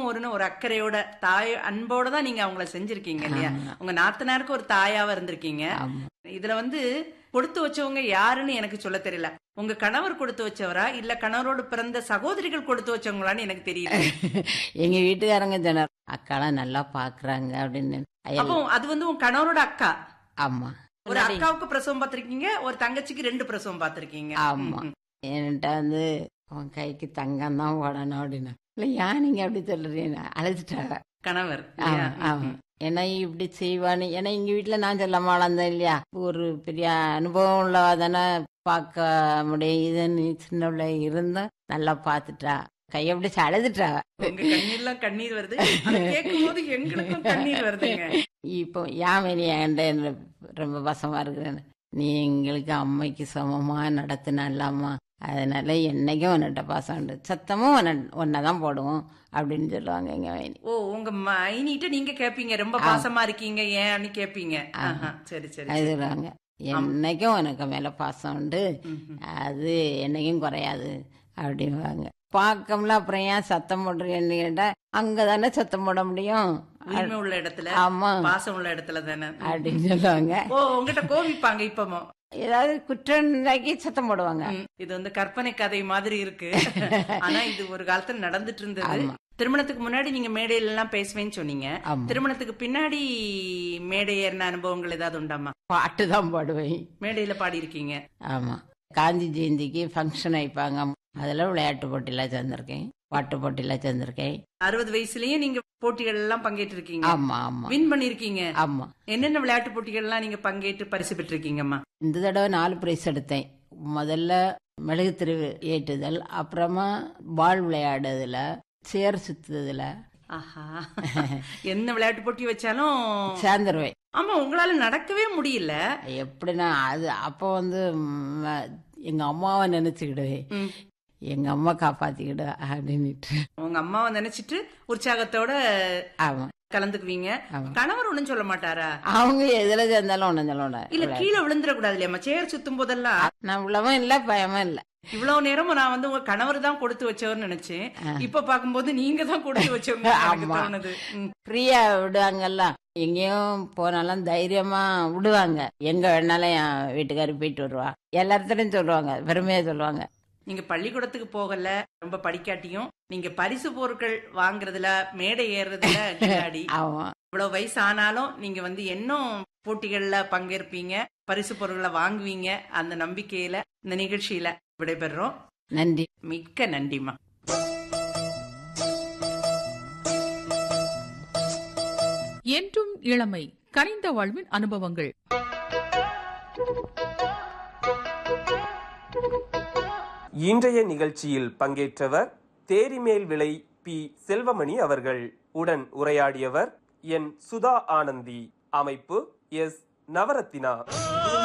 ஒருன்னு ஒரு அக்கறையோட தாய் அன்போட தான் நீங்க அவங்கள செஞ்சிருக்கீங்க இல்லையா உங்க நாத்தனாருக்கு ஒரு தாயாவா இருந்திருக்கீங்க ஆமா இதுல வந்து கொடுத்து வச்சவங்க யாருன்னு எனக்கு சொல்ல தெரியல உங்க கணவர் கொடுத்து வச்சவரா இல்ல கணவரோடு பிறந்த சகோதரிகள் கொடுத்து வச்சவங்களான்னு எனக்கு தெரியல எங்க வீட்டுக்காரங்க சொன்னார் அக்காலாம் நல்லா பாக்குறாங்க அப்படின்னு ஐயா, அப்போ அது வந்து உங்க கணவரோட அக்கா ஆமா ஒரு அக்காவுக்கு பிரசவம் பார்த்திருக்கீங்க ஒரு தங்கச்சிக்கு ரெண்டு பிரசவம் பார்த்திருக்கீங்க ஆமா என்கிட்ட வந்து உன் கைக்கு தங்கம் தான் போடணும் அப்படின்னு இல்ல ஏன் நீங்க அப்படி சொல்றீங்க அழைச்சிட்டாங்க கணவர் ஆமா இல்லையா? ஆமா ஏன்னா இப்படி செய்வான்னு ஏன்னா எங்க வீட்டுல நான் சொல்ல மாட்டேன் இல்லையா ஒரு பெரிய அனுபவம் உள்ளவா தானே பார்க்க முடியுதுன்னு சின்ன பிள்ளை இருந்தும் நல்லா பாத்துட்டா கையை பிடிச்சு அழுதுட்டா உங்க கண்ணீர்லாம் கண்ணீர் வருது அதை கேட்கும் போது எங்களுக்கும் கண்ணீர் வருதுங்க இப்போ ஏன் நீ என்கிட்ட ரொம்ப வசமா இருக்கிறேன்னு நீ எங்களுக்கு அம்மைக்கு சமமா நடத்தினல்லாமா அதனால என்னைக்கும் உன்னிட்ட பாசம் உண்டு சத்தமும் உன்னை தான் போடுவோம் அப்படின்னு சொல்லுவாங்க எங்க வேணி ஓ உங்க மைனிட்ட நீங்க கேப்பீங்க ரொம்ப பாசமா இருக்கீங்க ஏன்னு கேப்பீங்க ஆஹா, சரி சரி அது சொல்லுவாங்க என்னைக்கும் உனக்கு மேல பாசம் உண்டு ம்ஹும். அது என்னைக்கும் குறையாது அப்படிம்பாங்க பார்க்கம்ல அப்புறம் ஏன் சத்தம் போடுறீங்கன்னு கேட்டா அங்கதானே சத்தம் போட முடியும் உரிமை உள்ள இடத்துல ஆமா பாசம் உள்ள இடத்துல தானே அப்படின்னு சொல்லுவாங்க ஓ உங்ககிட்ட கோவிப்பாங்க இப்பமோ ஏதாவது குற்றம் உண்டாக்கி சத்தம் போடுவாங்க ம், இது வந்து கற்பனை கதை மாதிரி இருக்கு ஆனா இது ஒரு காலத்துல நடந்துட்டு இருந்தது ஆமா. திருமணத்துக்கு முன்னாடி நீங்க மேடையில எல்லாம் பேசுவேன்னு சொன்னீங்க ஆமா திருமணத்துக்கு பின்னாடி மேடை ஏறின அனுபவங்கள் ஏதாவது உண்டாமா பாட்டு தான் பாடுவேன் மேடையில பாடி இருக்கீங்க ஆமா காந்தி ஜெயந்திக்கு ஃபங்க்ஷன் வைப்பாங்க அதுல விளையாட்டு போட்டியில சேர்ந்திருக்கேன் பாட்டு போட்டியில சேர்ந்திருக்கேன் அறுபது வயசுலயும் நீங்க போட்டிகள் எல்லாம் பங்கேற்று இருக்கீங்க ஆமா ஆமா வின் பண்ணிருக்கீங்க ஆமா என்னென்ன விளையாட்டு போட்டிகள் எல்லாம் நீங்க பங்கேற்று பரிசு பெற்றிருக்கீங்கம்மா இந்த தடவை நாலு பிரைஸ் எடுத்தேன் முதல்ல மெழுகு திரு ஏற்றுதல் அப்புறமா பால் விளையாடுறதுல சேர் சுத்துறதுல ஆஹா என்ன விளையாட்டு போட்டி வச்சாலும் சேர்ந்துருவேன் ஆமா உங்களால நடக்கவே முடியல எப்படின்னா அது அப்போ வந்து ம், எங்க அம்மாவை நினைச்சுக்கிடுவேன் ம். எங்க அம்மா காப்பாத்திக்கிடு அப்படின்னுட்டு உங்க அம்மாவை நினைச்சிட்டு உற்சாகத்தோட ஆமா கலந்துக்குவீங்க ஆமா. கணவர் ஒண்ணும் சொல்ல மாட்டாரா அவங்க எதுல சேர்ந்தாலும் ஒண்ணும் சொல்ல இல்ல கீழே விழுந்துட கூடாது இல்லையாம்மா சேர் சுத்தும் போதெல்லாம் நான் உள்ளவும் இல்ல பயமும் இல்ல இவ்வளவு நேரமும் நான் வந்து உங்க கணவர் தான் கொடுத்து வச்சவர்னு நினைச்சேன் இப்ப பாக்கும்போது நீங்க தான் கொடுத்து வச்சவங்க எனக்கு ஆமா. தோணுது ம். ஃப்ரீயா விடுவாங்கல்ல எங்கேயும் போனாலும் தைரியமா விடுவாங்க எங்க வேணாலும் என் வீட்டுக்காரர் போயிட்டு வருவா எல்லாத்துலயும் சொல்லுவாங்க பெருமையா சொல்லுவாங்க நீங்க பள்ளிக்கூடத்துக்கு போகல ரொம்ப படிக்காட்டியும் நீங்க பரிசு பொருட்கள் வாங்குறதுல மேடை ஏறுறதுல கில்லாடி ஆமா இவ்வளவு வயசு ஆனாலும் நீங்க வந்து இன்னும் போட்டிகள்ல பங்கேற்பீங்க பரிசு பொருட்களை வாங்குவீங்க அந்த நம்பிக்கையில இந்த நிகழ்ச்சியில விடைபெறுறோம் நன்றி மிக்க நன்றிமா என்றும் இளமை கனிந்த வாழ்வின் அனுபவங்கள் இன்றைய நிகழ்ச்சியில் பங்கேற்றவர் தேரிமேல் விலை பி செல்வமணி அவர்கள் உடன் உரையாடியவர் என் சுதா ஆனந்தி அமைப்பு எஸ் நவரத்தினா